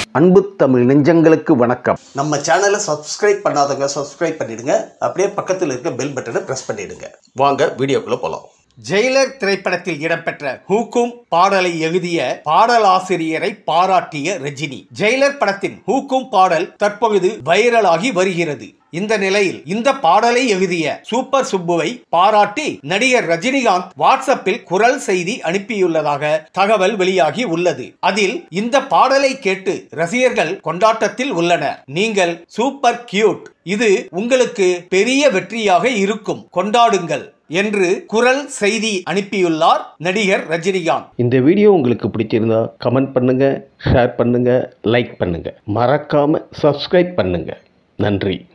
அன்பு தமிழ் நெஞ்சங்களுக்கு வணக்கம் நம்ம சேனலை சப்ஸ்கிரைப் பண்ணாதவங்க சப்ஸ்கிரைப் பண்ணிடுங்க அப்படியே பக்கத்தில் இருக்க பெல் பட்டனை ப்ரெஸ் பண்ணிடுங்க வாங்க வீடியோக்குள்ள போகலாம் ஜெயிலர் திரைப்படத்தில் இடம்பெற்ற ஹூக்கும் பாடலை எழுதிய பாடலாசிரியரை பாராட்டிய ரஜினி ஜெயிலர் படத்தின் ஹூக்கும் பாடல் தற்பொழுது வைரலாகி வருகிறது இந்த நிலையில் இந்த பாடலை எழுதிய சூப்பர் சுப்புவை பாராட்டி நடிகர் ரஜினிகாந்த் வாட்ஸ்அப்பில் குரல் செய்தி அனுப்பியுள்ளதாக தகவல் வெளியாகி உள்ளது அதில் இந்த பாடலை கேட்டு ரசிகர்கள் கொண்டாட்டத்தில் உள்ளனர் நீங்கள் சூப்பர் கியூட் இது உங்களுக்கு பெரிய வெற்றியாக இருக்கும் கொண்டாடுங்கள் என்று குரல் செய்தி அனுப்பியுள்ளார் நடிகர் ரஜினிகாந்த் இந்த வீடியோ உங்களுக்கு பிடிச்சிருந்தா கமெண்ட் பண்ணுங்க ஷேர் பண்ணுங்க லைக் பண்ணுங்க மறக்காம சப்ஸ்கிரைப் பண்ணுங்க நன்றி